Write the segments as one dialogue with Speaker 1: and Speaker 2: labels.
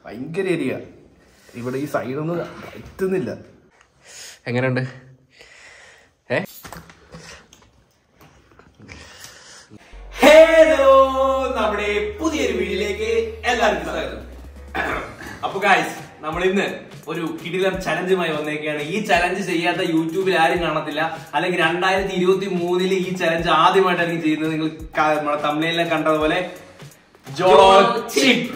Speaker 1: ഭയങ്കര എരിയ ഇവിടെ ഈ സൈഡൊന്നും എത്തുന്നില്ല
Speaker 2: എങ്ങനെയുണ്ട് ഏ
Speaker 3: ഹലോ നമ്മുടെ പുതിയൊരു വീഡിയോയിലേക്ക് എല്ലാവർക്കും സ്വാഗതം അപ്പൊ ഗായ്സ് നമ്മൾ ഇന്ന് ഒരു കിടിലം ചലഞ്ചുമായി വന്നേക്കാണ് ഈ ചലഞ്ച് ചെയ്യാത്ത യൂട്യൂബിൽ ആരും കാണത്തില്ല അല്ലെങ്കിൽ രണ്ടായിരത്തി ഇരുപത്തി മൂന്നില് ഈ ചലഞ്ച് ആദ്യമായിട്ടായിരിക്കും ചെയ്യുന്നത് നിങ്ങൾ ക- നമ്മുടെ തമിഴിലെ കണ്ടതുപോലെ ജോളോ ചിപ്പ്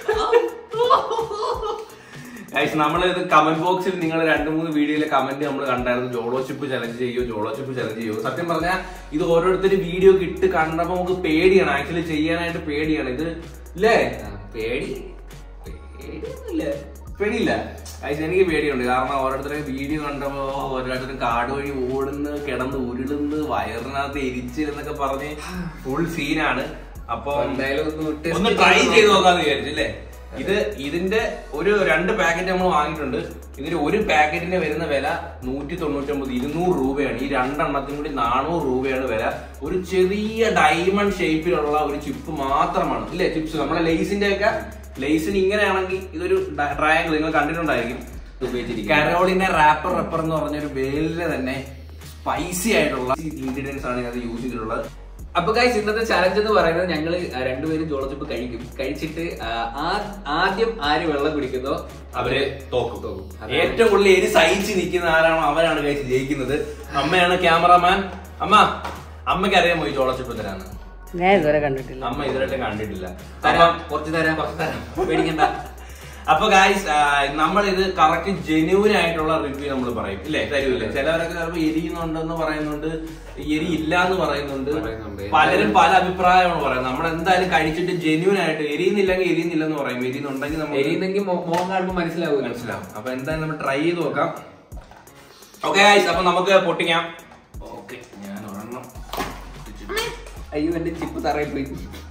Speaker 3: ഗൈസ് നമ്മൾ ഇത് കമന്റ് ബോക്സിൽ നിങ്ങൾ രണ്ട് മൂന്ന് വീഡിയോയിലെ കമന്റ് നമ്മൾ കണ്ടായിരുന്നു ജോളോ ചിപ്പ് ചലഞ്ച് ചെയ്യോ ജോളോ ചിപ്പ് ചലഞ്ച് ചെയ്യോ സത്യം പറഞ്ഞാൽ ഇത് ഓരോരുത്തർ വീഡിയോ ഇട്ട് കണ്ടപ്പോ നമുക്ക് പേടിയാണ് ആക്ച്വലി ചെയ്യാനായിട്ട് പേടിയാണ് ഇത് ഇല്ലേ പേടി പേടിയൊന്നുമില്ല പേടിയില്ല ഗൈസ് എനിക്ക് പേടിയുണ്ട് കാരണം ഓരോരുത്തരെ വീഡിയോ കണ്ടപ്പോ ഓരോരുത്തരും കാട് വഴി ഓടുന്ന് കിടന്ന് ഉരുളുന്ന് വയറിനകത്ത് എരിച്ചിരുന്നൊക്കെ പറഞ്ഞ് ഫുൾ സീനാണ് അപ്പൊ
Speaker 2: എന്തായാലും ഒന്ന് test
Speaker 3: ഒന്ന്
Speaker 2: ചെയ്ത്
Speaker 3: ട്രൈ ചെയ്ത്
Speaker 2: നോക്കാം.
Speaker 3: നോക്കാന്ന് വിചാരിച്ചല്ലേ ഇത് ഇതിന്റെ ഒരു രണ്ട് പാക്കറ്റ് നമ്മൾ വാങ്ങിയിട്ടുണ്ട് ഇതിന് ഒരു പാക്കറ്റിന് വരുന്ന വില നൂറ്റി തൊണ്ണൂറ്റൊമ്പത് ഇരുന്നൂറ് രൂപയാണ് ഈ രണ്ടെണ്ണത്തിനും കൂടി നാനൂറ് രൂപയാണ് വില ഒരു ചെറിയ ഡയമണ്ട് ഷേപ്പിലുള്ള ഒരു ചിപ്പ് മാത്രമാണ് ഇല്ലേ ചിപ്സ് നമ്മളെ ലേസിന്റെ ഒക്കെ ലേസിന് ഇങ്ങനെയാണെങ്കിൽ ഇതൊരു ട്രയാങ്കിൾ നിങ്ങൾ കണ്ടിട്ടുണ്ടായിരിക്കും കരോളിന്റെ റാപ്പർ റപ്പർ എന്ന് പറഞ്ഞൊരു വേലിന്റെ തന്നെ സ്പൈസി ആയിട്ടുള്ള ഇൻഗ്രീഡിയൻസ് ആണ് ഇത് യൂസ് ചെയ്തിട്ടുള്ളത്
Speaker 2: അപ്പൊ ഗൈസ് ഇന്നത്തെ ചലഞ്ച് എന്ന് പറയുന്നത് ഞങ്ങൾ രണ്ടുപേരും ജോളച്ചിപ്പ് കഴിക്കും കഴിച്ചിട്ട് ആ, ആ- ആദ്യം ആര് വെള്ളം കുടിക്കുന്നോ
Speaker 3: അവര് തോക്കും
Speaker 2: തോക്കും.
Speaker 3: ഏറ്റവും കൂടുതൽ എരി സഹിച്ച് നിൽക്കുന്ന ആരാണോ അവരാണ് കഴിച്ച് ജയിക്കുന്നത് അമ്മയാണ് ക്യാമറമാൻ അമ്മ അമ്മയ്ക്ക് അറിയാമോ ഈ ചോളച്ചിപ്പ് തരാന്ന്
Speaker 4: ഞാൻ ഇതുവരെ കണ്ടിട്ടില്ല
Speaker 3: അമ്മ ഇതുവരെ കണ്ടിട്ടില്ല
Speaker 2: തരാം
Speaker 3: അപ്പം
Speaker 2: കുറച്ച് തരാം
Speaker 3: കുറച്ച് തരാം.
Speaker 2: പേടിക്കണ്ട
Speaker 3: അപ്പൊ ഗായ്സ് നമ്മൾ ഇത് കറക്റ്റ് ജെന്യൂൻ ആയിട്ടുള്ള റിവ്യൂ നമ്മൾ പറയും ഇല്ലേ തരൂല്ലേ ചിലവരൊക്കെ ചിലപ്പോൾ എരിയുന്നുണ്ടെന്ന് പറയുന്നുണ്ട് എരി ഇല്ല എന്ന് പറയുന്നുണ്ട്
Speaker 2: പറയുന്നുണ്ട്.
Speaker 3: പലരും പല അഭിപ്രായമാണ് പറയുന്നത് നമ്മൾ എന്തായാലും കഴിച്ചിട്ട് ജെന്യൂൻ ആയിട്ട് എരിയുന്നില്ലെങ്കിൽ എരിയുന്നില്ലെന്ന് പറയും എരിയുന്നുണ്ടെങ്കിൽ നമ്മൾ
Speaker 2: എരിയുന്നെങ്കിൽ മോഹം കാണുമ്പോൾ മനസ്സിലാവൂല
Speaker 3: മനസ്സിലാവും അപ്പൊ എന്തായാലും നമ്മൾ ട്രൈ ചെയ്ത് നോക്കാം ഓക്കെ ഗൈസ് അപ്പൊ നമുക്ക് പൊട്ടിക്കാം ഓക്കെ ഞാൻ ഒരെണ്ണം
Speaker 2: അയ്യോ എന്റെ ചിപ്പ് തറയിൽ പോയി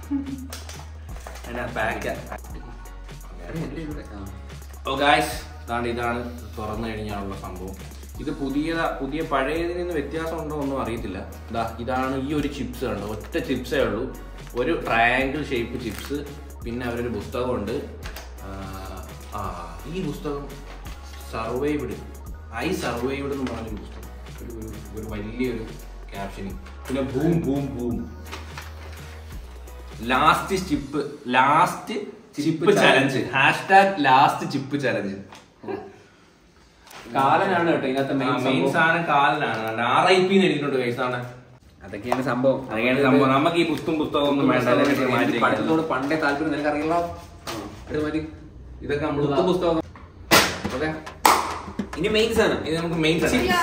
Speaker 3: പാക്ക്
Speaker 2: ആ.
Speaker 3: ഓ ഗായ്സ് ഇതാണ് ഇതാണ് തുറന്നു കഴിഞ്ഞാലുള്ള സംഭവം ഇത് പുതിയ പുതിയ പഴയതിൽ നിന്ന് വ്യത്യാസം ഉണ്ടോ ഒന്നും അറിയത്തില്ല ഇതാ ഇതാണ് ഈ ഒരു ചിപ്സ് കണ്ടോ ഒറ്റ ചിപ്സേ ഉള്ളൂ ഒരു ട്രയാങ്കിൾ ഷേപ്പ് ചിപ്സ് പിന്നെ അവരൊരു പുസ്തകമുണ്ട് ആ, ആ ഈ പുസ്തകം സർവൈവ്ഡ് ഐ സർവൈവ്ഡ് എന്ന് പറഞ്ഞൊരു പുസ്തകം ഒരു ഒരു- ഒരു വലിയൊരു ക്യാപ്ഷനിങ് പിന്നെ boom boom boom last chip last chip challenge hashtag last chip challenge
Speaker 2: കാലനാണ് കേട്ടോ ഇതിനകത്ത് മെയിൻ
Speaker 3: മെയിൻ
Speaker 2: സംഭവം.
Speaker 3: സാധനം കാലിലാണ് ആർ ഐ പി എഴുതിയിട്ടുണ്ട് കൈസാണ്
Speaker 2: അതൊക്കെയാണ് സംഭവം
Speaker 3: അതൊക്കെയാണ് സംഭവം നമുക്ക് ഈ പുസ്തകം പുസ്തകം ഒന്നും വേണ്ട അതൊക്കെ
Speaker 2: എനിക്ക്
Speaker 3: മാറ്റി വെക്കാം.
Speaker 2: പഠിത്തത്തോട് പണ്ടേ താല്പര്യം നിനക്ക് അറിയല്ലോ എടുത്ത് മാറ്റി
Speaker 3: ഇതൊക്കെ നമ്മൾ
Speaker 2: ബുക്ക് പുസ്തകം ഓക്കെ ഇനി മെയിൻ സാധനം
Speaker 3: ഇത് നമുക്ക് മെയിൻ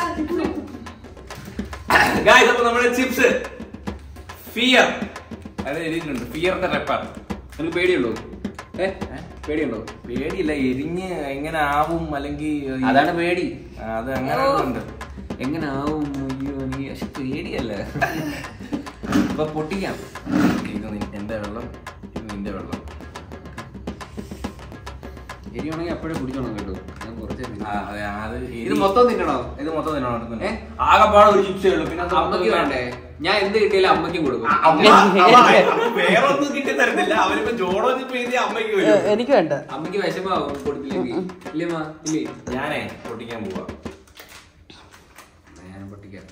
Speaker 3: ഗായ്സ് അപ്പൊ നമ്മുടെ ചിപ്സ് ഫിയർ അത് എഴുതിയിട്ടുണ്ട് ഫിയറിന്റെ റെപ്പർ
Speaker 2: നിനക്ക് പേടിയുണ്ടോ ഏ പേടിയുണ്ടോ
Speaker 3: പേടിയില്ല എരിഞ്ഞ് എങ്ങനെ ആവും അല്ലെങ്കിൽ ഈ-
Speaker 2: അതാണ് പേടി
Speaker 3: ആ, അത് അങ്ങനെ ഉണ്ട്
Speaker 2: എങ്ങനെ ആവും അയ്യോ നീ പക്ഷെ പേടിയല്ല അപ്പൊ പൊട്ടിക്കാം
Speaker 3: ഇത് നി- എന്റെ വെള്ളം ഇത് നിന്റെ വെള്ളം
Speaker 2: എരിയാണെങ്കിൽ അപ്പോഴേ കുടിച്ചോണം കേട്ടോ ഞാൻ കുറച്ചേ തിന്നു.
Speaker 3: ആ, അതെ, അത്
Speaker 2: ഇത്
Speaker 3: എരി-
Speaker 2: മൊത്തം തിന്നണോ
Speaker 3: ഇത് മൊത്തം തിന്നണം
Speaker 2: ഏ?
Speaker 3: ആകെപ്പാടെ ഒരു ചിപ്സേ ഉള്ളൂ പിന്നെ
Speaker 2: അമ്മക്ക് വേണ്ടേ ഞാൻ എന്ത് കിട്ടിയാലും അമ്മയ്ക്കും കൊടുക്കും
Speaker 3: വേറെ ഒന്നും കിട്ടി തരത്തില്ല അവരിപ്പോ ജോഡോ ചിപ്പ് ചെയ്ത് അമ്മയ്ക്ക്
Speaker 4: ഏ,
Speaker 3: വരും
Speaker 4: എനിക്ക് വേണ്ട
Speaker 2: അമ്മയ്ക്ക് വിഷമാവും കൊടുത്തില്ലെങ്കിൽ ഇല്ലേ മാ ഇല്ലേ
Speaker 3: ഞാനേ പൊട്ടിക്കാൻ പോവാ
Speaker 2: ഞാൻ പൊട്ടിക്കാം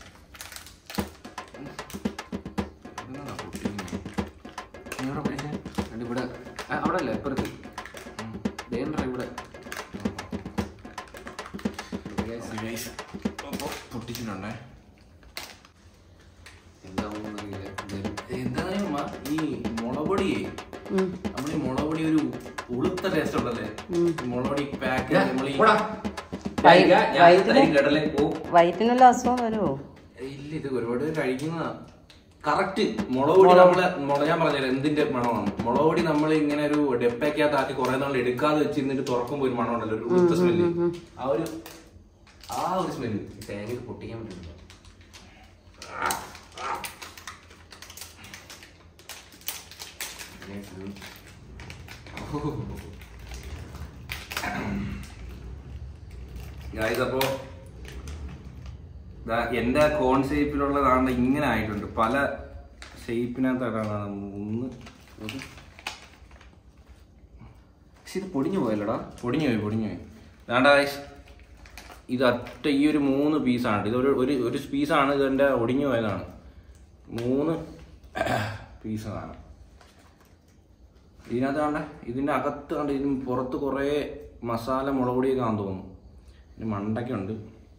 Speaker 3: ഇതെന്താ പൊട്ടിക്കുന്നത്? നീ എവിടെ പൊട്ടിച്ചേ?
Speaker 2: എന്നിട്ട് ഇവിടെ ആ, അവിടെ അല്ലേ ഇപ്പുറത്ത് ദേണ്ട ഇവിടെ
Speaker 3: Guys, അപ്പൊ പൊട്ടിച്ചിട്ടുണ്ടേ
Speaker 2: എന്താവുമെന്ന് അറിയില്ല എന്തായാലും
Speaker 3: എന്തായാലും അമ്മ, ഈ മുളപൊടിയേ
Speaker 4: ഉം.
Speaker 3: നമ്മൾ ഈ മുളപൊടി ഒരു ഉളുത്ത ടേസ്റ്റ് ഉണ്ടല്ലേ ഈ മുളപൊടി പാക്ക്
Speaker 2: ഇതാ,
Speaker 3: നമ്മൾ
Speaker 2: പോടാ.
Speaker 4: വൈ-
Speaker 2: ഞാൻ- ഞാൻ
Speaker 4: വൈദ്യുതി-
Speaker 2: തൈ കടലേ പോവും
Speaker 4: വയറ്റിനുള്ള അസുഖം വരുമോ
Speaker 3: ഇല്ല ഇത് ഒരുപാട് പേര് കഴിക്കുന്നതാ കറക്റ്റ് മുളക് പൊടി നമ്മള് മുള ഞാൻ പറഞ്ഞുതരാം എന്തിന്റെ മണമാണ് മുളക് പൊടി നമ്മൾ ഇങ്ങനെ ഒരു ഡെപ്പയ്ക്കകത്ത് ആക്കി കുറെ നാൾ എടുക്കാതെ വെച്ചിരുന്നിട്ട് തുറക്കുമ്പോ ഒരു മണം ഉണ്ടല്ലോ ഒരു ഉളുത്ത സ്മെല്ല് ആ ഒരു ആ ഒരു സ്മെല്ല്
Speaker 2: തേങ്ങ ഇത് പൊട്ടിക്കാൻ പറ്റുന്നുണ്ടോ
Speaker 3: ഗായ്സ് അപ്പോ ദാ എന്റെ കോൺ ഷേപ്പിലുള്ളതാണ്ട് ഇങ്ങനെ ആയിട്ടുണ്ട് പല ഷേപ്പിനകത്താണ് ഒന്ന്
Speaker 2: പക്ഷെ ഇത് പൊടിഞ്ഞു പോയല്ലോടാ
Speaker 3: പൊടിഞ്ഞു പോയി പൊടിഞ്ഞു പോയി വേണ്ട ഇത് ഒറ്റ ഈ ഒരു മൂന്ന് പീസാണ് ഇത് ഒരു ഒരു ഒരു പീസാണ് ഇതിൻ്റെ ഒടിഞ്ഞു പോയതാണ് മൂന്ന് പീസാണ് ഇതിനകത്ത് കണ്ട ഇതിൻ്റെ അകത്ത് കണ്ട ഇതിന് പുറത്ത് കുറേ മസാല മുളക് പൊടിയൊക്കെ ആണെന്ന് തോന്നുന്നു ഇതിന് മണ്ടയ്ക്കുണ്ട്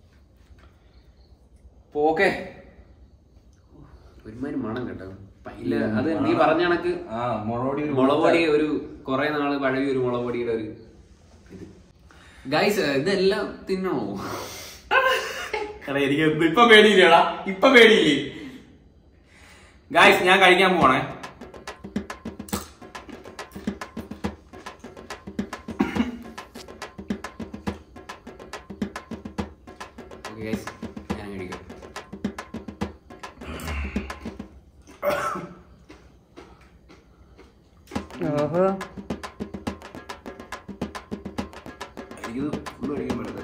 Speaker 2: പോക്കെ ഒരുമാതിരി മണം കേട്ടോ ഇല്ല അത് നീ പറഞ്ഞ കണക്ക്
Speaker 3: ആ മുളക് പൊടി ഒരു
Speaker 2: മുളക് പൊടി ഒരു കുറെ നാള് പഴകിയ ഒരു മുളക് പൊടിയുടെ ഒരു ഇത് ഗൈസ് ഇതെല്ലാം തിന്നണോ
Speaker 3: എടാ എനിക്ക് എന്ത് ഇപ്പൊ പേടിയില്ലേടാ ഇപ്പൊ പേടിയില്ലേ ഗായ്സ് ഞാൻ കഴിക്കാൻ പോണേ
Speaker 2: ഓക്കെ ഗൈസ് ഞാൻ കഴിക്കാം
Speaker 4: ഓഹോ
Speaker 3: എനിക്കിത് ഫുള്ള് കഴിക്കാൻ പറ്റത്തില്ല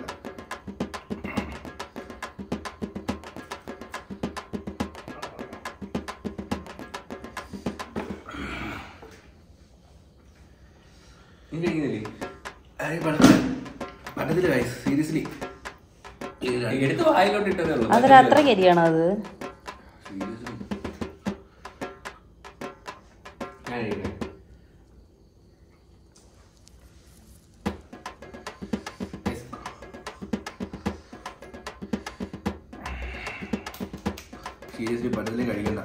Speaker 2: നീ കഴിക്കുന്നില്ലേ
Speaker 3: പറ്റത്തില്ല ഗൈസ് സീരിയസ്ലി
Speaker 2: എടുത്ത് വായിലോട്ട് ഇട്ടതേ ഉള്ളൂ
Speaker 4: അതൊരു അത്ര കരിയാണോ അത്
Speaker 2: ഞാൻ കഴിക്കാം Guys,
Speaker 3: സീരിയസ്ലി പറ്റത്തില്ല കഴിക്കണ്ട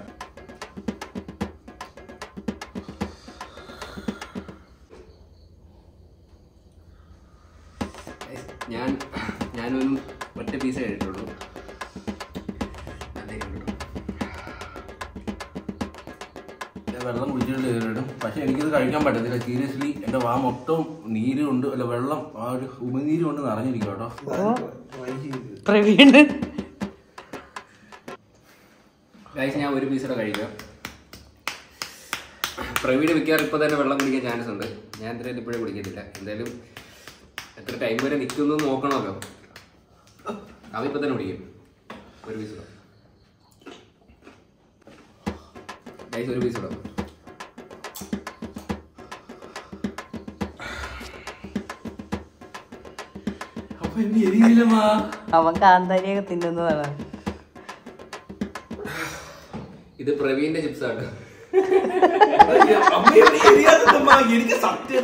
Speaker 2: guys, ഞാൻ ഞാനൊരു ഒറ്റ പീസേ കഴിച്ചിട്ടുള്ളൂ അതേ ഉള്ളൂ.
Speaker 3: ഞാൻ വെള്ളം കുടിച്ചിട്ട് കയറിയിടും പക്ഷെ എനിക്കിത് കഴിക്കാൻ പറ്റത്തില്ല സീരിയസ്ലി എൻ്റെ വാ മൊത്തം നീര് കൊണ്ട് അല്ല വെള്ളം ആ ഒരു ഉമിനീര് കൊണ്ട് നിറഞ്ഞിരിക്കും കേട്ടോ
Speaker 4: പ്രവീണ്
Speaker 2: ഗൈസ് ഞാൻ ഒരു പീസൂടെ കഴിക്കാം പ്രവീഡ് മിക്കവാറും ഇപ്പൊ തന്നെ വെള്ളം കുടിക്കാൻ ചാൻസ് ഉണ്ട് ഞാൻ എന്തായാലും ഇപ്പോഴേ കുടിക്കത്തില്ല എന്തായാലും എത്ര ടൈം വരെ നിൽക്കുന്നു നോക്കണമല്ലോ അവ ഇപ്പൊ തന്നെ കുടിക്കും ഒരു പീസ് ഇടാം ഗൈസ് ഒരു പീസ് ഇടാം
Speaker 3: അപ്പൊ എന്നെ എരിയില്ലമാ
Speaker 4: അവൻ കാന്താരിയൊക്കെ തിന്നുന്നതാണ്
Speaker 2: ഇത് പ്രവീണിന്റെ ചിപ്സ് ആണ്
Speaker 3: എനിക്ക് സത്യത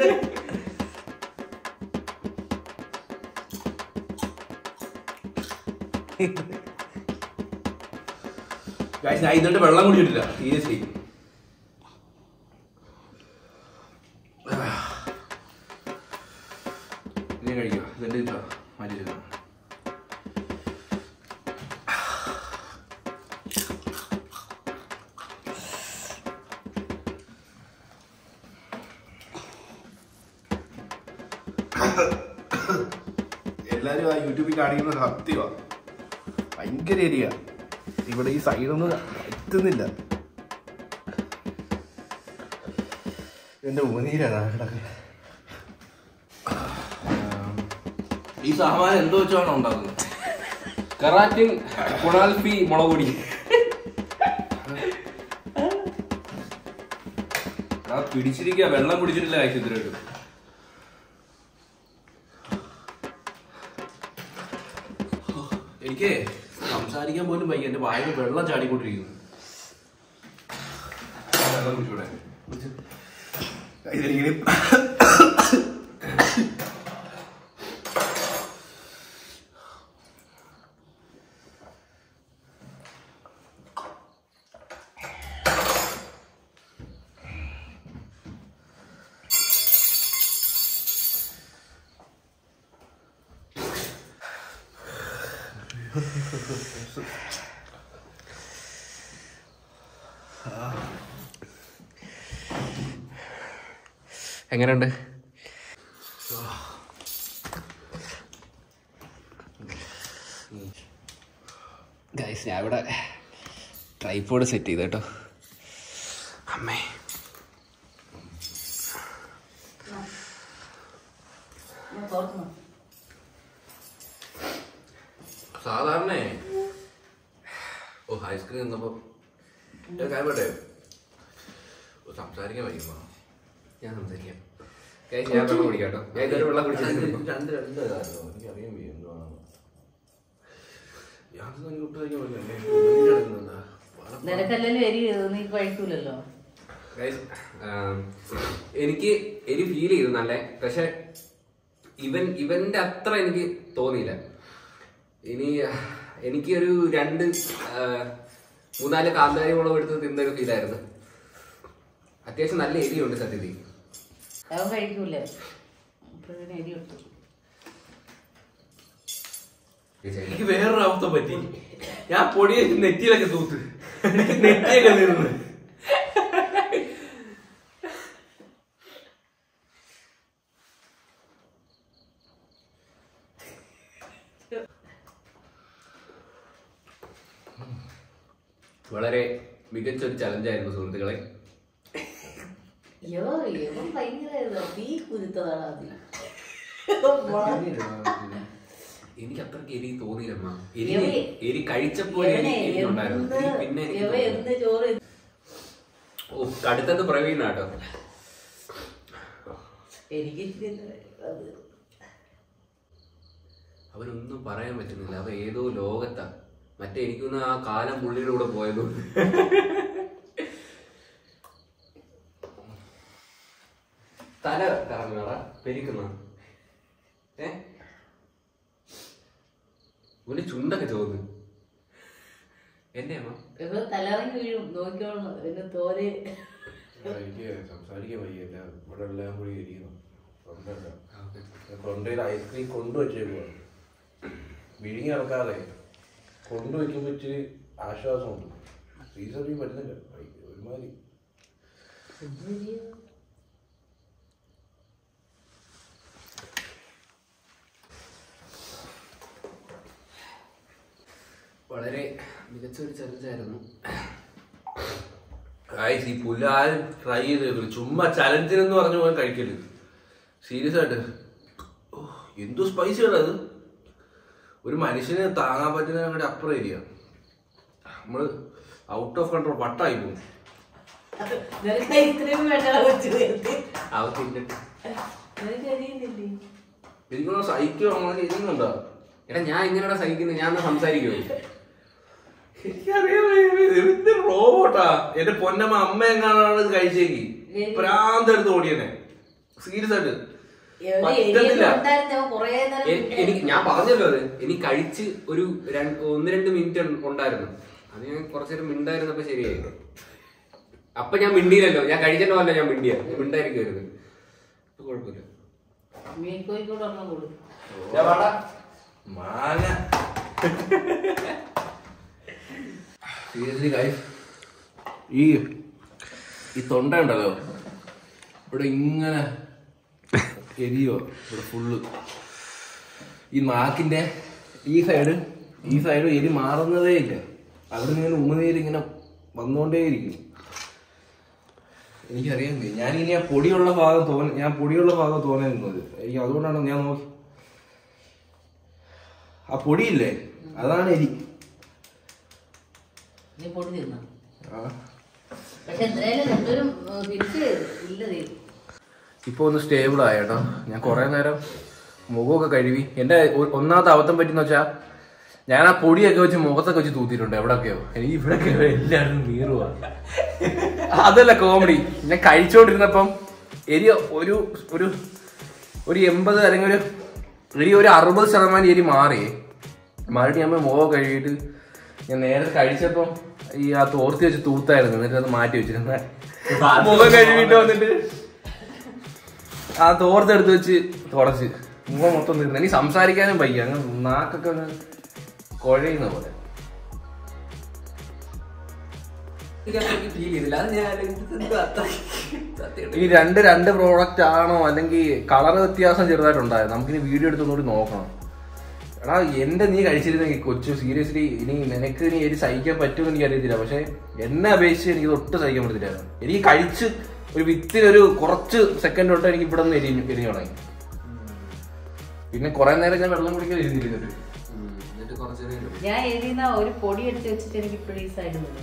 Speaker 3: Guys, ഞാൻ ഇതുകൊണ്ട് വെള്ളം കുടിച്ചിട്ടില്ല സീരിയസ്ലി ഇത് കഴിക്കുക ഇതെന്റെ ഇട്ടോ മാറ്റി വെച്ചോ.
Speaker 1: എല്ലാരും ആ യൂട്യൂബിൽ കാണിക്കുന്ന സത്യമാ ഭയങ്കര ഏരിയ ഇവിടെ ഈ സൈഡൊന്നും എത്തുന്നില്ല എന്റെ ഉമനീരാണ് കിടക്കുന്നത്
Speaker 3: ഈ സാമാനം എന്തോ വെച്ചാണ് ഉണ്ടാക്കുന്നത്
Speaker 2: കറാറ്റിൻ കുണാൽഫി മുളക് പൊടി
Speaker 3: ആ പിടിച്ചിരിക്കുക വെള്ളം കുടിച്ചിട്ടില്ല കഴിച്ചു ഇതുവരെയായിട്ടും എനിക്ക് സംസാരിക്കാൻ പോലും വയ്യ എന്റെ വായിൽ വെള്ളം ചാടിക്കൊണ്ടിരിക്കുന്നു ആ വെള്ളം കുടിച്ചൂടെ
Speaker 1: ഇതിങ്ങനെ
Speaker 2: എങ്ങനെയുണ്ട് ഗൈസ് ഞാൻ ഇവിടെ ട്രൈപ്പോഡ് സെറ്റ് ചെയ്ത് കേട്ടോ അമ്മേ
Speaker 3: സാധാരണ ഓ ഐസ്ക്രീം തിന്നപ്പോ ഞാൻ കാര്യം പറയട്ടെ ഓ, സംസാരിക്കാൻ വയ്യുമ്പോ
Speaker 2: ഞാൻ സംസാരിക്കാം Guys, ഞാൻ വെള്ളം കുടിക്കാം കേട്ടോ ഞാൻ ഇതുവരെ വെള്ളം കുടിച്ചിട്ടില്ല
Speaker 1: രണ്ട് രണ്ട് ഇതായിരുന്നു. എനിക്കറിയാൻ വയ്യ എന്തുവാണെന്ന്. യാതൊന്നും എനിക്ക് ഒട്ടും കഴിക്കാൻ പറ്റില്ല. എന്നെ ഉള്ളിൽ കിടക്കുന്നുണ്ടാ. വളരെ
Speaker 4: നിനക്കല്ലല്ലോ എരി നീ കഴിക്കൂലല്ലോ
Speaker 2: Guys, ആം, എനിക്ക് എരി ഫീൽ ചെയ്തു നല്ല പക്ഷെ ഇവൻ ഇവന്റെ അത്ര എനിക്ക് തോന്നിയില്ല ഇനി എനിക്ക് ഒരു രണ്ട് ആ, മൂന്നാല് കാന്താരി മുളക് എടുത്ത് തിന്നൊരു ഫീലായിരുന്നു അത്യാവശ്യം നല്ല എരിയുണ്ട് സത്യത്തിൽ
Speaker 4: അവൻ കഴിക്കൂലേ അപ്പോഴേ എരി ഇട്ടു
Speaker 3: എനിക്ക് വേറൊരു അവസ്ഥ പറ്റി ഞാൻ പൊടിയെ നെറ്റിയിലൊക്കെ തൂത്ത് എനിക്ക് നെറ്റിയൊക്കെ നിന്ന്
Speaker 2: വളരെ മികച്ച ഒരു ചലഞ്ചായിരുന്നു സുഹൃത്തുക്കളെ
Speaker 4: അയ്യോ ഇവൻ ഭയങ്കര തീ കുരുത്തതാണ് ആദ്യം
Speaker 2: എനിക്ക് അത്രയ്ക്ക് എരി തോന്നിയില്ലമ്മ എരി
Speaker 4: ഇവനെ-
Speaker 2: എരി കഴിച്ചപ്പോൾ
Speaker 4: ഇവനെ
Speaker 2: എരി ഉണ്ടായിരുന്നു
Speaker 4: എന്ത്
Speaker 2: എരി പിന്നെ എനിക്ക്
Speaker 4: ഇവ
Speaker 2: തോന്നി.
Speaker 4: എന്ത് ചോറ്
Speaker 2: ഓ കടുത്തത് പ്രവീണ കേട്ടോ
Speaker 4: എനിക്ക് ഇച്ചിരി അത്
Speaker 2: അവനൊന്നും പറയാൻ പറ്റുന്നില്ല അവ ഏതോ ലോകത്താ മറ്റേ എനിക്കൊന്ന് ആ കാലം പുള്ളിയുടെ കൂടെ പോയത് തല കറങ്ങാറ പെരിക്കുന്ന ഏ ഒരു ചുണ്ടൊക്കെ ചോന്ന് എന്റെ അമ്മ
Speaker 4: ഇവ തലറങ്ങി വീഴും നോക്കിക്കോളണം പിന്നെ തോല്
Speaker 1: എനിക്ക് സംസാരിക്കാൻ വയ്യ എല്ലാം ഇവിടെ എല്ലാം കൂടി ഇരിക്കുന്നു തൊണ്ടയില്ല. ഞാൻ തൊണ്ടയിൽ ഐസ്ക്രീം കൊണ്ടുവച്ചേക്കുവാണ് വിഴുങ്ങി ഇറക്കാതെ കൊണ്ടുവയ്ക്കുമ്പോൾ ഇച്ചിരി ആശ്വാസമുണ്ട് സീസറിയും പറ്റുന്നില്ല ഭയ- ഒരുമാതിരി
Speaker 2: വളരെ മികച്ച ഒരു ചലഞ്ചായിരുന്നു
Speaker 3: ഗായ്സ് ഈ പുല്ലാരും ട്രൈ ചെയ്ത് ചുമ്മാ ചലഞ്ചിനെന്ന് പറഞ്ഞു പോയി കഴിക്കരുത് സീരിയസ് ആയിട്ട് ഓ, എന്തു സ്പൈസിയാണ് അത് ഒരു മനുഷ്യന് താങ്ങാൻ പറ്റുന്നതിനെ അപ്പുറം ഏരിയ നമ്മള് ഔട്ട് ഓഫ് കൺട്രോൾ വട്ടായി പോകും
Speaker 4: നിനക്ക് ഐസ്ക്രീം വേണ്ട കൊച്ചു പേർക്ക്
Speaker 2: അവ തിന്നിട്ട്
Speaker 4: നിനക്ക് അറിയുന്നില്ലേ
Speaker 3: എനിക്കൊന്ന് സൈക്കോ അങ്ങനെ ഇരുന്നുണ്ടോ
Speaker 2: എടാ ഞാൻ ഇങ്ങനെയുള്ള സഹിക്കുന്നത് ഞാൻ സംസാരിക്കുമോ
Speaker 3: എനിക്കറിയാൻ റോബോട്ടാ എന്റെ പൊന്നമ്മ അമ്മ എങ്ങാനാണ് ഇത് കഴിച്ചേക്ക് പ്രാന്തെടുത്ത് ഓടിയനെ സീരിയസ് ആയിട്ട് പറ്റത്തില്ല
Speaker 4: കൊറേ നേരം
Speaker 2: എ- എനിക്ക് ഞാൻ പറഞ്ഞല്ലോ അത് എനിക്ക് കഴിച്ച് ഒരു രണ്ട് ഒന്ന് രണ്ട് മിനിറ്റ് ഉണ്ടായിരുന്നു അത് ഞാൻ കുറച്ചു നേരം മിണ്ടായിരുന്നപ്പോ ശരിയായി അപ്പൊ ഞാൻ മിണ്ടിയില്ലല്ലോ ഞാൻ കഴിച്ചിട്ടോ ഞാൻ മിണ്ടിയ മിണ്ടായിരിക്കുമായിരുന്നു ഇപ്പൊ കുഴപ്പമില്ല
Speaker 4: മീൻകോയി കൂടെ ഒരെണ്ണം കൊടുക്കും
Speaker 3: മാങ്ങ സീരിയസ്ലി ഗൈസ് ഈ ഈ തൊണ്ട ഉണ്ടല്ലോ ഇവിടെ ഇങ്ങനെ എരിയോ ഇവിടെ ഫുള്ള് ഈ നാക്കിന്റെ ഈ സൈഡ് ഈ സൈഡ് എരി മാറുന്നതേ ഇല്ല അവിടെ ഇങ്ങനെ ഉമിനീര് ഇങ്ങനെ വന്നുകൊണ്ടേയിരിക്കും എനിക്കറിയാൻ വയ്യ. ഞാൻ ഇനി ആ പൊടിയുള്ള ഭാഗം തോന്ന ഞാൻ പൊടിയുള്ള ഭാഗം തോന്നുന്നത് എനിക്ക് അതുകൊണ്ടാണ് ഞാൻ നോക്കി ആ പൊടിയില്ലേ അതാണ് എരി
Speaker 4: നീ പൊടി തിന്ന
Speaker 3: ആ.
Speaker 4: പക്ഷെ എന്തായാലും രണ്ടുപേരും ഏഹ്, തിരിച്ചു ചെയ്തു ഇല്ല തീ
Speaker 3: ഇപ്പൊ ഒന്ന് സ്റ്റേബിൾ ആയേട്ടോ ഞാൻ കുറെ നേരം മുഖമൊക്കെ കഴുകി എന്റെ ഒ- ഒന്നാമത്തെ അബദ്ധം പറ്റിന്ന് വെച്ചാ ഞാൻ ആ പൊടിയൊക്കെ വെച്ച് മുഖത്തൊക്കെ വെച്ച് തൂത്തിട്ടുണ്ട് എവിടൊക്കെയോ എനിക്ക് ഇവിടൊക്കെ എല്ലാവരും നീറുവാ അതല്ല കോമഡി ഞാൻ കഴിച്ചോണ്ടിരുന്നപ്പം എരി ഒരു ഒരു ഒരു എൺപത് അല്ലെങ്കിൽ ഒരു എരി ഒരു അറുപത് ശതമാനം എരി മാറി മാറിയിട്ട് ഞാൻ മുഖം കഴുകിയിട്ട് ഞാൻ നേരത്തെ കഴിച്ചപ്പം ഈ ആ തോർത്തി വെച്ച് തൂത്തായിരുന്നു എന്നിട്ട് അത് മാറ്റി വെച്ചിരുന്ന മുഖം കഴുകിയിട്ട് വന്നിട്ട് ആ തോർത്തെടുത്ത് വെച്ച് തുടച്ച് മുഖം മൊത്തം നിന്നു എനിക്ക് സംസാരിക്കാനും വയ്യ അങ്ങ് നാക്കൊക്കെ അങ്ങ് കുഴയുന്ന പോലെ
Speaker 2: എനിക്ക് ഫീൽ ചെയ്തില്ല അത് ഞാൻ ആലോചിച്ചത് എന്തോ അത്രയ്ക്ക് സത്യമായിട്ട്
Speaker 3: ഈ രണ്ട് രണ്ട് പ്രോഡക്റ്റ് ആണോ അല്ലെങ്കിൽ കളർ വ്യത്യാസം ചെറുതായിട്ടുണ്ടായത് നമുക്കിനി വീഡിയോ എടുത്തൊന്നുകൂടി നോക്കണം എടാ എന്റെ നീ കഴിച്ചിരുന്നെങ്കിൽ കൊച്ചു സീരിയസ്ലി ഇനി നിനക്ക് ഇനി എരി സഹിക്കാൻ പറ്റുമെന്ന് എനിക്ക് അറിയത്തില്ല പക്ഷെ എന്നെ അപേക്ഷിച്ച് എനിക്ക് ഒട്ടും സഹിക്കാൻ പറ്റത്തില്ല എനിക്ക് കഴിച്ച് ഒരു വിത്തിനൊരു കുറച്ച് സെക്കൻഡ് തൊട്ട് എനിക്ക് ഇവിടെ നിന്ന് എരിഞ്ഞു എരിഞ്ഞു തുടങ്ങി പിന്നെ കുറെ നേരം ഞാൻ വെള്ളം കുടിക്കാൻ ഇരുന്നിരുന്നിട്ട്
Speaker 2: ഉം, എന്നിട്ട് കുറച്ചു നേരം
Speaker 4: ഞാൻ എഴുതിയുന്ന ഒരു പൊടി എടുത്ത് വെച്ചിട്ട് എനിക്ക് ഇപ്പോഴും ഈ സൈഡ്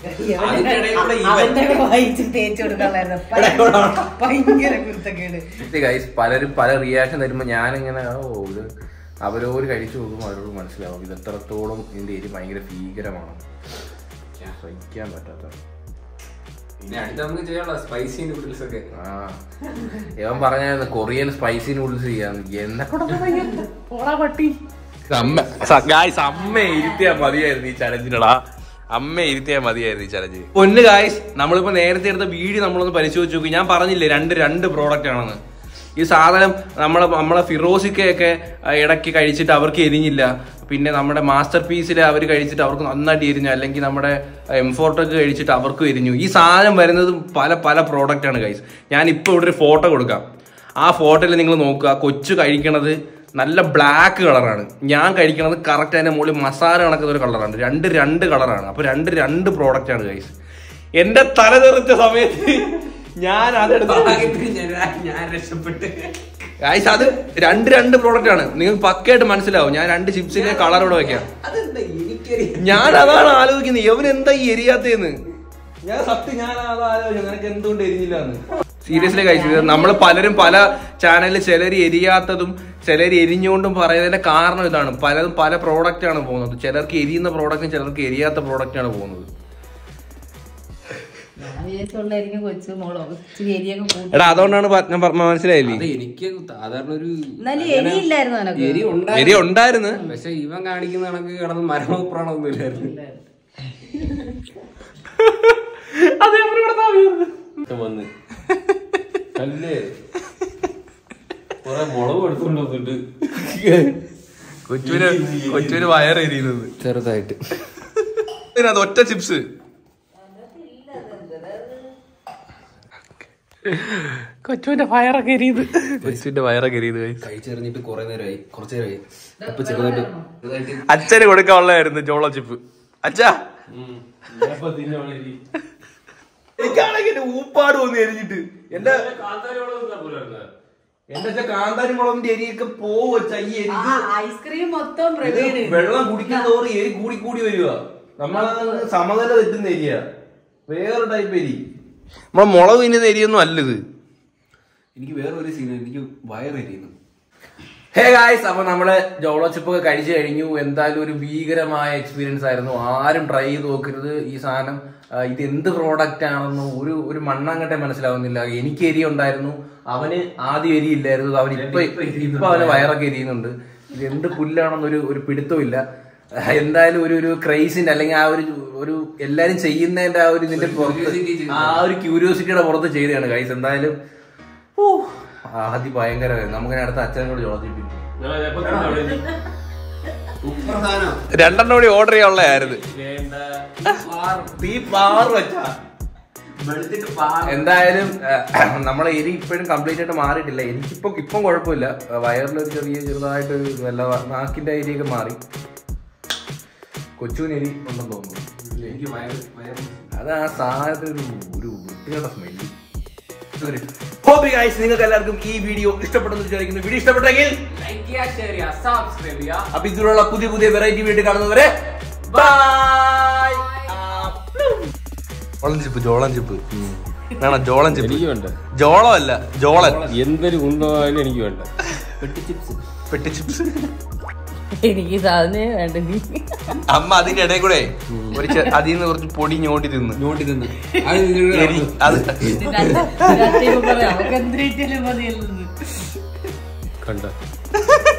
Speaker 2: അതിന്റെ ഇടയിൽ കൂടെ ഇവൻ.
Speaker 5: അവന്റെ വായിച്ച് തേച്ച് കൊടുക്കാനുള്ളായിരുന്നു ഭയങ്കര- ഭയങ്കര കുരുത്തക്കേട്
Speaker 3: ഗൈസ് പലരും പല റിയാക്ഷൻ തരുമ്പോൾ ഞാനിങ്ങനെ ഓ ഇത് അവരോട് കഴിച്ചു നോക്കുമ്പോൾ അവരോട് മനസ്സിലാവും ഇത് എത്രത്തോളം ഇതിന്റെ എരി ഭയങ്കര ഭീകരമാണ് സഹിക്കാൻ പറ്റാത്ത
Speaker 2: ഇനി അടുത്ത നമുക്ക് ചെയ്യാനുള്ള സ്പൈസി നൂഡിൽസ് ഒക്കെ
Speaker 3: ആ ഇവൻ പറഞ്ഞായിരുന്നു കൊറിയൻ സ്പൈസി നൂഡിൽസ് ചെയ്യാന്ന് എന്നെ കൂടെ പട്ടി അമ്മ ഗായ്സ് അമ്മ ഇരുത്തിയാ മതിയായിരുന്നു ഈ ചലഞ്ചിനടാ അമ്മ ഇരുത്തിയാ മതിയായിരുന്നു ഈ ചലഞ്ച് പൊന്ന് ഗായ്സ് നമ്മളിപ്പോ നേരത്തെ എടുത്ത വീഡിയോ നമ്മളൊന്ന് പരിശോധിച്ച് നോക്കി ഞാൻ പറഞ്ഞില്ലേ രണ്ട് രണ്ട് പ്രോഡക്റ്റ് ആണെന്ന് ഈ സാധനം നമ്മളെ നമ്മളെ ഫിറോസിക്കയൊക്കെ ആ, ഇടയ്ക്ക് കഴിച്ചിട്ട് അവർക്ക് എരിഞ്ഞില്ല പിന്നെ നമ്മുടെ മാസ്റ്റർ പീസിൽ അവർ കഴിച്ചിട്ട് അവർക്ക് നന്നായിട്ട് എരിഞ്ഞു അല്ലെങ്കിൽ നമ്മുടെ എംഫോർട്ടൊക്കെ കഴിച്ചിട്ട് അവർക്കും എരിഞ്ഞു ഈ സാധനം വരുന്നത് പല പല പ്രോഡക്റ്റ് ആണ് ഗൈസ് ഞാൻ ഇപ്പോൾ ഇവിടെ ഒരു ഫോട്ടോ കൊടുക്കാം ആ ഫോട്ടോയിൽ നിങ്ങൾ നോക്കുക കൊച്ചു കഴിക്കണത് നല്ല ബ്ലാക്ക് കളറാണ് ഞാൻ കഴിക്കണത് കറക്റ്റ് അതിന്റെ മുകളിൽ മസാല കണക്കുന്ന ഒരു കളറാണ് രണ്ട് രണ്ട് കളറാണ് അപ്പൊ രണ്ട് രണ്ട് പ്രോഡക്റ്റ് ആണ് ഗൈസ് എന്റെ തല തെറിച്ച സമയത്ത് ഞാൻ അതെടുത്ത്
Speaker 2: ഭാഗ്യത്തിന് ഞാൻ- ഞാൻ രക്ഷപ്പെട്ട്
Speaker 3: ഗൈസ് അത് രണ്ട് രണ്ട് പ്രോഡക്റ്റ് ആണ് നിങ്ങൾക്ക് പക്കയായിട്ട് മനസ്സിലാവും ഞാൻ രണ്ട് ചിപ്സിന്റെ കളർ ഇവിടെ വെക്കാം
Speaker 2: അതെന്താ എനിക്കറിയാം
Speaker 3: ഞാൻ അതാണ് ആലോചിക്കുന്നത് ഇവൻ എന്താ ഈ എരിയാത്തേന്ന് ഞാൻ സത്യം ഞാൻ അതാ ആലോചിച്ചു നിനക്ക് എന്തുകൊണ്ട് എരിഞ്ഞില്ല സീരിയസ്ലി കഴിച്ചത് നമ്മൾ പലരും പല ചാനലിൽ ചിലർ എരിയാത്തതും ചിലർ എരിഞ്ഞുകൊണ്ടും പറയുന്നതിന്റെ കാരണം ഇതാണ് പലതും പല പ്രോഡക്റ്റ് ആണ് പോകുന്നത് ചിലർക്ക് എരിയുന്ന പ്രോഡക്റ്റും ചിലർക്ക് എരിയാത്ത പ്രോഡക്റ്റ് ആണ് പോകുന്നത്
Speaker 4: ഞാൻ വിചാരിച്ചുള്ളായിരിക്കും കൊച്ചു മോളോ ഇച്ചിരി എരിയൊക്കെ കൂട്ടി
Speaker 3: എടാ അതുകൊണ്ടാണ് പ- ഞാൻ പറഞ്ഞ മനസ്സിലായില്ലേ
Speaker 2: അത് എനിക്ക് സാധാരണ ഒരു
Speaker 4: എന്നാലും എരിയില്ലായിരുന്നു നിനക്ക്
Speaker 2: എരി
Speaker 3: എരി
Speaker 2: ഉണ്ടായിരുന്നു
Speaker 3: ഉണ്ടായിരുന്നു
Speaker 2: പക്ഷെ ഇവൻ കാണിക്കുന്ന കണക്ക് കിടന്ന് മരമപ്രാണൊന്നും ഇല്ലായിരുന്നു
Speaker 3: അത് എവിടെ
Speaker 6: വന്ന് അല്ലേ കൊറേ മുളക് എടുത്തോണ്ട് വന്നിട്ട്
Speaker 3: കൊച്ചുവിന് കൊച്ചുവിന് വയറെരിയുന്നത്
Speaker 2: ചെറുതായിട്ട്
Speaker 3: ഇതിനകത്ത് ഒറ്റ ചിപ്സ് കൊച്ചുവിന്റെ വയറൊക്കെ എരിയത് കൊച്ചുവിന്റെ വയറൊക്കെ എരിയത്
Speaker 2: കഴിച്ചെറിഞ്ഞിട്ട് കുറെ നേരമായി കുറച്ചു നേരമായി അപ്പൊ ചെറുതായിട്ട് ചെറുതായിട്ട്
Speaker 3: അച്ഛന് കൊടുക്കാനുള്ളതായിരുന്നു ജോളോ ചിപ്പ് അച്ഛാ
Speaker 6: അപ്പൊ തിന്നെ വളരെ
Speaker 3: എനിക്കാണെങ്കിൽ എന്റെ ഊപ്പാട് വന്ന് എരിഞ്ഞിട്ട് എന്റെ എന്റെ അച്ഛൻ കാന്താരി മുളകിന്റെ എരിയൊക്കെ പോവച്ച ഈ എരി
Speaker 4: ആ ഐസ്ക്രീം മൊത്തം
Speaker 3: ഇത്
Speaker 4: പ്രവീണ്
Speaker 3: വെള്ളം കുടിക്കുന്ന തോറും എരി കൂടി കൂടി വരിക നമ്മളത് സമനില തെറ്റുന്ന എരിയ വേറെ ടൈപ്പ് എരി നമ്മളെ മുളക് തിന്നുന്ന എരിയൊന്നും അല്ലത്
Speaker 2: എനിക്ക് വേറൊരു സീൻ എനിക്ക് വയറെരിയുന്നു
Speaker 3: ഹേ ഗായ്സ് അപ്പൊ നമ്മള് ജോളോ ചിപ്പ് ഒക്കെ കഴിച്ചു കഴിഞ്ഞു എന്തായാലും ഒരു ഭീകരമായ എക്സ്പീരിയൻസ് ആയിരുന്നു ആരും ട്രൈ ചെയ്ത് നോക്കരുത് ഈ സാധനം ആ, ഇത് എന്ത് പ്രോഡക്റ്റ് ആണെന്ന് ഒരു ഒരു മണ്ണാങ്കട്ടെ മനസ്സിലാവുന്നില്ല എനിക്ക് എരി ഉണ്ടായിരുന്നു അവന് ആദ്യം എരി ഇല്ലായിരുന്നു അവൻ ഇപ്പൊ ഇപ്പൊ അവന് വയറൊക്കെ എരിയുന്നുണ്ട് ഇത് എന്ത് പുല്ലാണെന്നൊരു ഒരു പിടുത്തമില്ല ആ, എന്തായാലും ഒരു ഒരു ക്രൈസിന്റെ അല്ലെങ്കിൽ ആ ഒരു ഒരു എല്ലാരും ചെയ്യുന്നതിന്റെ ആ ഒരു ഇതിന്റെ പുറത്ത്
Speaker 2: Curiosity ചെയ്തു.
Speaker 3: ആ ഒരു ക്യൂരിയോസിറ്റിയുടെ പുറത്ത് ചെയ്തതാണ് ഗൈസ് എന്തായാലും ഓ ആദ്യം ഭയങ്കരമായിരുന്നു നമുക്ക് അടുത്ത അച്ഛനോട് ചോദിപ്പിക്കും
Speaker 6: ഞാൻ എപ്പോ തിന്നെ വളരെ
Speaker 2: സുപ്രധാനം
Speaker 3: രണ്ടെണ്ണം കൂടി ഓർഡർ ചെയ്യാനുള്ളതായിരുന്നു
Speaker 6: വേണ്ട
Speaker 3: തീ പാറ് വെച്ചാ
Speaker 2: വെളുത്തിട്ട് പാ-
Speaker 3: എന്തായാലും ഏഹ്, നമ്മളെ എരി ഇപ്പോഴും കംപ്ലീറ്റ് ആയിട്ട് മാറിയിട്ടില്ല എനിക്കിപ്പോ ഇപ്പം കുഴപ്പമില്ല വയറിലൊരു ചെറിയ ചെറുതായിട്ട് ഒരു വല്ല നാക്കിന്റെ ഏരിയൊക്കെ മാറി കൊച്ചുവിന് എരി ഉണ്ടെന്ന് തോന്നുന്നു
Speaker 2: എനിക്ക് വയറ് വയറ്
Speaker 3: അത് ആ സാധനത്തിന് ഒരു ഒരു വൃത്തികേട്ട സ്മെല്ല് ഹോപ്പി ഗൈസ് നിങ്ങൾക്ക് എല്ലാവർക്കും ഈ വീഡിയോ ഇഷ്ടപ്പെട്ടെന്ന് വിചാരിക്കുന്നു വീഡിയോ ഇഷ്ടപ്പെട്ടെങ്കിൽ
Speaker 2: ലൈക്ക് ചെയ്യുക ഷെയർ ചെയ്യുക സബ്സ്ക്രൈബ് ചെയ്യുക
Speaker 3: അപ്പൊ ഇതിലുള്ള പുതിയ പുതിയ വെറൈറ്റി വീഡിയോ കാണുന്നവരെ ബൈ ജോളൻ ചിപ്പ് ജോളൻ ചിപ്പ് വേണം ജോളൻ ചിപ്പ്
Speaker 6: എനിക്ക് വേണ്ട
Speaker 3: ജോളം അല്ല ജോളൻ
Speaker 6: എന്തൊരു ഗുണ്ടമായാലും എനിക്ക് വേണ്ട
Speaker 3: പെട്ടി ചിപ്സ്
Speaker 4: എനിക്ക് സാധനമേ വേണ്ട നീ
Speaker 3: അമ്മ അതിന്റെ ഇടയിൽ കൂടെ ഒരു ചെ- അതിൽ നിന്ന് കുറച്ച് പൊടി ഞോട്ടി തിന്ന്
Speaker 2: നോട്ടി നിന്ന് അത് നിങ്ങളുടെ
Speaker 3: എരി അത്
Speaker 4: നമുക്ക് എന്തിനും മതിയല്ലോ
Speaker 6: കണ്ട